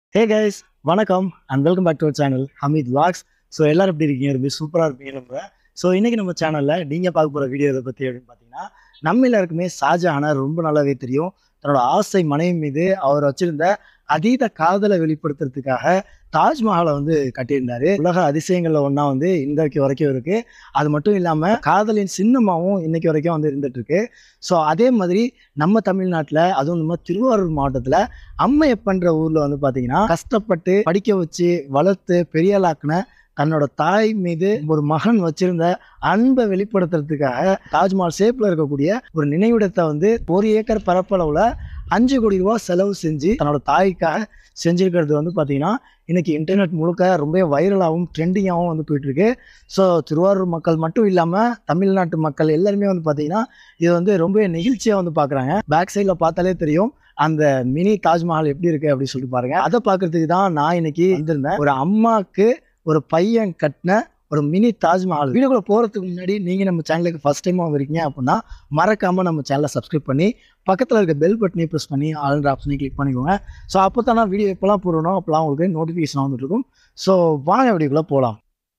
ஹே guys வணக்கம் and welcome back to our channel Hameed vlogs so எல்லாரும் எப்படி இருக்கீங்க ரொம்ப சூப்பராக இருப்பீங்க நம்ம ஸோ இன்னைக்கு நம்ம சேனலில் நீங்கள் பார்க்க போகிற வீடியோ இதை பற்றி அப்படின்னு பார்த்தீங்கன்னா நம்ம எல்லாருக்குமே ஷாஜஹானை ரொம்ப நல்லாவே தெரியும் தன்னோட ஆசை மனைவி மீது அவர் வச்சிருந்த அதீத காதலை வெளிப்படுத்துறதுக்காக தாஜ்மஹாலை வந்து கட்டியிருந்தாரு உலக அதிசயங்கள்ல ஒன்றா வந்து இன்றைக்கு வரைக்கும் இருக்கு அது மட்டும் இல்லாமல் காதலின் சின்னமாகவும் இன்னைக்கு வரைக்கும் வந்து இருந்துட்டு இருக்கு ஸோ அதே மாதிரி நம்ம தமிழ்நாட்டில் அதுவும் நம்ம திருவாரூர் மாவட்டத்தில் அம்மையப்பன்ற ஊரில் வந்து பார்த்தீங்கன்னா கஷ்டப்பட்டு படிக்க வச்சு வளர்த்து பெரியாளாக்குன தன்னோட தாய் மீது ஒரு மகன் வச்சிருந்த அன்பை வெளிப்படுத்துறதுக்காக தாஜ்மஹால் ஷேப்ல இருக்கக்கூடிய ஒரு நினைவிடத்தை வந்து ஒரு ஏக்கர் பரப்பளவுல அஞ்சு கோடி ரூபா செலவு செஞ்சு தன்னோட தாய்க்காக செஞ்சிருக்கிறது வந்து பார்த்தீங்கன்னா இன்னைக்கு இன்டர்நெட் முழுக்க ரொம்ப வைரலாகவும் ட்ரெண்டிங்காகவும் வந்து போயிட்டு இருக்கு ஸோ திருவாரூர் மக்கள் மட்டும் இல்லாமல் தமிழ்நாட்டு மக்கள் எல்லாருமே வந்து பார்த்தீங்கன்னா இது வந்து ரொம்ப நெகிழ்ச்சியாக வந்து பார்க்குறாங்க பேக் சைடில் பார்த்தாலே தெரியும் அந்த மினி தாஜ்மஹால் எப்படி இருக்கு அப்படின்னு சொல்லிட்டு பாருங்க அதை பார்க்கறதுக்கு தான் நான் இன்னைக்கு வந்திருந்தேன் ஒரு அம்மாக்கு ஒரு பையன் கட்டின ஒரு மினி தாஜ்மஹால் வீடியோக்குள்ள போகிறதுக்கு முன்னாடி நீங்கள் நம்ம சேனலுக்கு ஃபஸ்ட் டைமாக வரீங்க அப்படின்னா மறக்காமல் நம்ம சேனலை சப்ஸ்கிரைப் பண்ணி பக்கத்தில் இருக்க பெல் பட்டனையும் ப்ரெஸ் பண்ணி ஆல்ன்ற ஆப்ஷனையும் கிளிக் பண்ணிக்கோங்க ஸோ அப்போ தான் நான் வீடியோ எப்போல்லாம் போடணும் அப்போலாம் உங்களுக்கு நோட்டிஃபிகேஷன் வந்துட்டு இருக்கும் ஸோ வாங்க வீடியோக்குள்ளே போகலாம்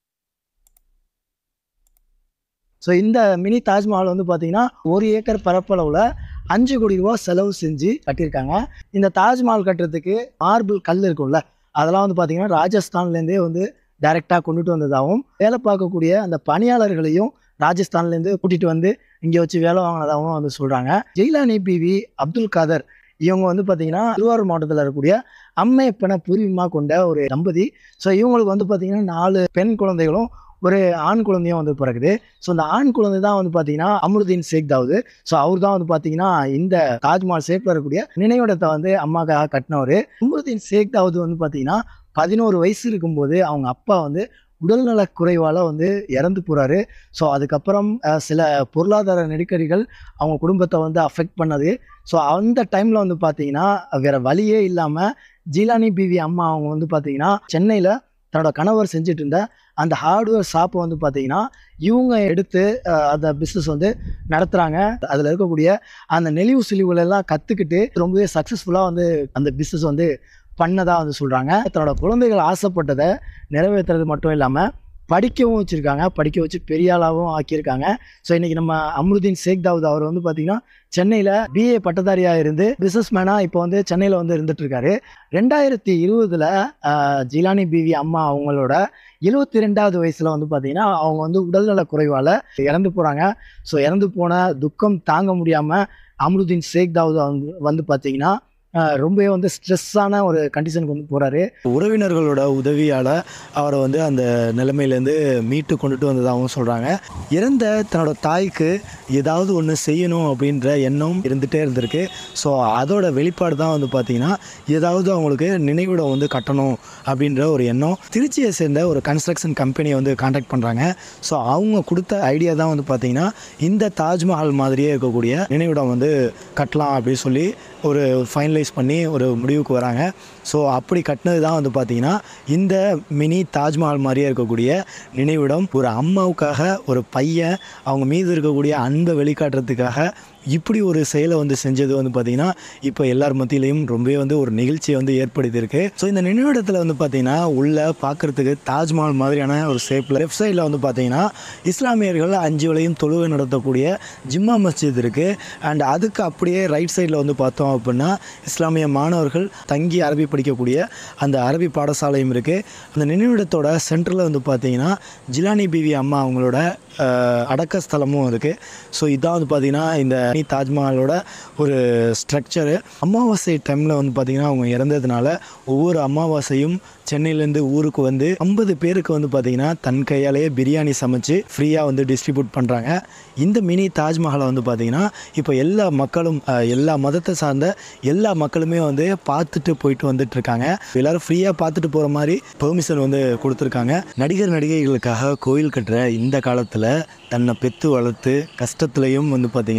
ஸோ இந்த மினி தாஜ்மஹால் வந்து பார்த்தீங்கன்னா ஒரு ஏக்கர் பரப்பளவில் அஞ்சு கோடி ரூபா செலவு செஞ்சு கட்டியிருக்காங்க இந்த தாஜ்மஹால் கட்டுறதுக்கு மார்பிள் கல் இருக்கும்ல அதெல்லாம் வந்து பார்த்தீங்கன்னா ராஜஸ்தான்லேருந்தே வந்து டைரெக்டாக கொண்டுட்டு வந்ததாகவும் வேலை பார்க்கக்கூடிய அந்த பணியாளர்களையும் ராஜஸ்தான்லேருந்து கூட்டிகிட்டு வந்து இங்கே வச்சு வேலை வாங்கினதாகவும் வந்து சொல்கிறாங்க ஜெயிலானி பிவி அப்துல் காதர் இவங்க வந்து பார்த்தீங்கன்னா திருவாரூர் மாவட்டத்தில் இருக்கக்கூடிய அம்மையப்பனை பூர்வீகமாக கொண்ட ஒரு தம்பதி ஸோ இவங்களுக்கு வந்து பார்த்தீங்கன்னா நாலு பெண் குழந்தைகளும் ஒரு ஆண் குழந்தையும் வந்து பிறகுது ஸோ இந்த ஆண் குழந்தை தான் வந்து பார்த்தீங்கன்னா அமருதீன் ஷேக் தாவூது ஸோ அவர் தான் வந்து பார்த்தீங்கன்னா இந்த தாஜ்மஹால் ஷேப்பில் இருக்கக்கூடிய நினைவிடத்தை வந்து அம்மாக்காக கட்டினவர் அமருதீன் ஷேக் தாவூது வந்து பார்த்தீங்கன்னா பதினோரு வயசு இருக்கும்போது அவங்க அப்பா வந்து உடல்நல குறைவால் வந்து இறந்து போகிறாரு ஸோ அதுக்கப்புறம் அஹ், சில பொருளாதார நெருக்கடிகள் அவங்க குடும்பத்தை வந்து அஃபெக்ட் பண்ணது ஸோ அந்த டைமில் வந்து பார்த்தீங்கன்னா வேற வழியே இல்லாமல் ஜீலானி பிவி அம்மா அவங்க வந்து பார்த்தீங்கன்னா சென்னையில் தன்னோட கணவர் செஞ்சுட்டு இருந்த அந்த ஹார்ட்வேர் ஷாப்பை வந்து பார்த்தீங்கன்னா இவங்க எடுத்து அஹ், அந்த பிஸ்னஸ் வந்து நடத்துகிறாங்க அதில் இருக்கக்கூடிய அந்த நெளிவு சுழிவுகளெல்லாம் கற்றுக்கிட்டு ரொம்பவே சக்ஸஸ்ஃபுல்லாக வந்து அந்த பிஸ்னஸ் வந்து பண்ணதா வந்து சொல்கிறாங்க தன்னோட குழந்தைகள் ஆசைப்பட்டதை நிறைவேற்றுறது மட்டும் இல்லாமல் படிக்கவும் வச்சுருக்காங்க படிக்க வச்சு பெரிய ஆளாகவும் ஆக்கியிருக்காங்க ஸோ இன்றைக்கி நம்ம அம்ருதீன் ஷேக் தாவூத் அவர் வந்து பார்த்திங்கன்னா சென்னையில் பிஏ பட்டதாரியாக இருந்து பிஸ்னஸ் மேனாக இப்போ வந்து சென்னையில் வந்து இருந்துட்டு இருக்காரு ரெண்டாயிரத்தி இருபதில் ஜிலானி பிவி அம்மா அவங்களோட எழுபத்தி ரெண்டாவது வயசில் வந்து பார்த்திங்கன்னா அவங்க வந்து உடல்நல குறைவால் இறந்து போகிறாங்க ஸோ இறந்து போன துக்கம் தாங்க முடியாமல் அம்ருதீன் ஷேக் தாவூத் வந்து வந்து பார்த்திங்கன்னா ஆஹ் ரொம்பவே வந்து ஸ்ட்ரெஸ்ஸான ஒரு கண்டிஷனுக்கு வந்து போகிறாரு உறவினர்களோட உதவியால் அவரை வந்து அந்த நிலைமையிலேருந்து மீட்டு கொண்டுட்டு வந்ததாகவும் சொல்கிறாங்க இறந்த தன்னோட தாய்க்கு ஏதாவது ஒன்று செய்யணும் அப்படின்ற எண்ணம் இருந்துகிட்டே இருந்திருக்கு ஸோ அதோட வெளிப்பாடு தான் வந்து பார்த்திங்கன்னா ஏதாவது அவங்களுக்கு நினைவிடம் வந்து கட்டணும் அப்படின்ற ஒரு எண்ணம் திருச்சியை சேர்ந்த ஒரு கன்ஸ்ட்ரக்ஷன் கம்பெனியை வந்து காண்டாக்ட் பண்ணுறாங்க ஸோ அவங்க கொடுத்த ஐடியா தான் வந்து பார்த்திங்கன்னா இந்த தாஜ்மஹால் மாதிரியே இருக்கக்கூடிய நினைவிடம் வந்து கட்டலாம் அப்படின்னு சொல்லி ஒரு ஃபைனலைஸ் பண்ணி ஒரு முடிவுக்கு வராங்க ஸோ அப்படி கட்டினது தான் வந்து பார்த்திங்கன்னா இந்த மினி தாஜ்மஹால் மாதிரியே இருக்கக்கூடிய நினைவிடம் ஒரு அம்மாவுக்காக ஒரு பையன் அவங்க மீது இருக்கக்கூடிய அன்பை வெளிக்காட்டுறதுக்காக இப்படி ஒரு செயலை வந்து செஞ்சது வந்து பார்த்திங்கன்னா இப்போ எல்லார் மத்தியிலையும் ரொம்பவே வந்து ஒரு நிகழ்ச்சியை வந்து ஏற்படுத்தியிருக்கு ஸோ இந்த நினைவிடத்தில் வந்து பார்த்திங்கன்னா உள்ளே பார்க்குறதுக்கு தாஜ்மஹால் மாதிரியான ஒரு ஷேப்பில் லெஃப்ட் சைடில் வந்து பார்த்திங்கன்னா இஸ்லாமியர்கள் அஞ்சு வேளையும் தொழுகை நடத்தக்கூடிய ஜிம்மா மஸ்ஜித் இருக்குது அண்ட் அதுக்கு அப்படியே ரைட் சைடில் வந்து பார்த்தோம் அப்படின்னா இஸ்லாமிய மாணவர்கள் தங்கி அரபி படிக்கக்கூடிய அந்த அரபி பாடசாலையும் இருக்குது அந்த நினைவிடத்தோட சென்டரில் வந்து பார்த்தீங்கன்னா ஜிலானி பிவி அம்மா அவங்களோட அஹ், அடக்க ஸ்தலமும் இருக்குது ஸோ இதான் வந்து பார்த்திங்கன்னா இந்த அணி தாஜ்மஹாலோட ஒரு ஸ்ட்ரக்சரு அமாவாசை டைமில் வந்து பார்த்திங்கன்னா அவங்க இறந்ததுனால ஒவ்வொரு அமாவாசையும் சென்னையிலேருந்து ஊருக்கு வந்து ஐம்பது பேருக்கு வந்து பார்த்திங்கன்னா தன் கையாலேயே பிரியாணி சமைச்சு ஃப்ரீயாக வந்து டிஸ்ட்ரிபியூட் பண்ணுறாங்க இந்த மினி தாஜ்மஹாலை வந்து பார்த்திங்கன்னா இப்போ எல்லா மக்களும் அஹ், எல்லா மதத்தை சார்ந்த எல்லா மக்களுமே வந்து பார்த்துட்டு போயிட்டு வந்துட்டு இருக்காங்க எல்லாரும் ஃப்ரீயாக பார்த்துட்டு போகிற மாதிரி பெர்மிஷன் வந்து கொடுத்துருக்காங்க நடிகர் நடிகைகளுக்காக கோயில் கட்டுற இந்த காலத்தில் தன்னை பெற்று வளர்த்து கஷ்டத்துலையும் வந்து பார்த்திங்கன்னா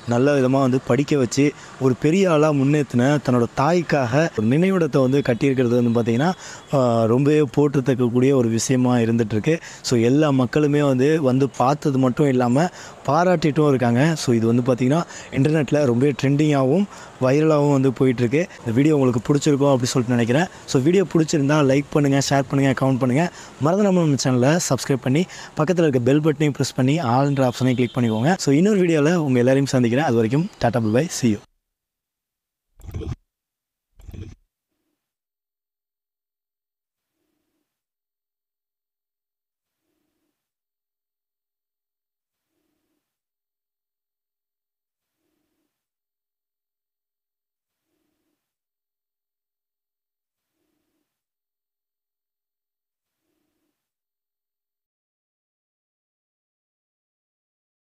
நல்ல விதமாக வந்து படிக்க வச்சு ஒரு பெரிய ஆளாக முன்னேற்றின தன்னோட தாய்க்காக ஒரு நினைவிடத்தை வந்து கட்டியிருக்கிறது வந்து பார்த்திங்கன்னா ஆஹ், ரொம்பவே போற்றத்தக்கக்கூடிய ஒரு விஷயமா இருந்துகிட்ருக்கு ஸோ எல்லா மக்களுமே வந்து வந்து பார்த்தது மட்டும் இல்லாமல் பாராட்டிட்டும் இருக்காங்க ஸோ இது வந்து பார்த்திங்கன்னா இன்டர்நெட்டில் ரொம்ப ட்ரெண்டிங்காகவும் வைரலாகவும் வந்து போயிட்டுருக்கு இந்த வீடியோ உங்களுக்கு பிடிச்சிருக்கும் அப்படி சொல்லிட்டு நினைக்கிறேன் ஸோ வீடியோ பிடிச்சிருந்தா லைக் பண்ணுங்கள் ஷேர் பண்ணுங்கள் கமெண்ட் பண்ணுங்கள் மறந்து நம்ம சேனலை சப்ஸ்கிரைப் பண்ணி பக்கத்தில் இருக்க பெல் பட்டனையும் ப்ரெஸ் பண்ணி ஆல்ன்ற ஆப்ஷனையும் கிளிக் பண்ணிக்கோங்க ஸோ இன்னொரு வீடியோவில் உங்கள் எல்லாரையும் சந்திக்கிறேன் அது வரைக்கும் டாட்டா பை சி யூ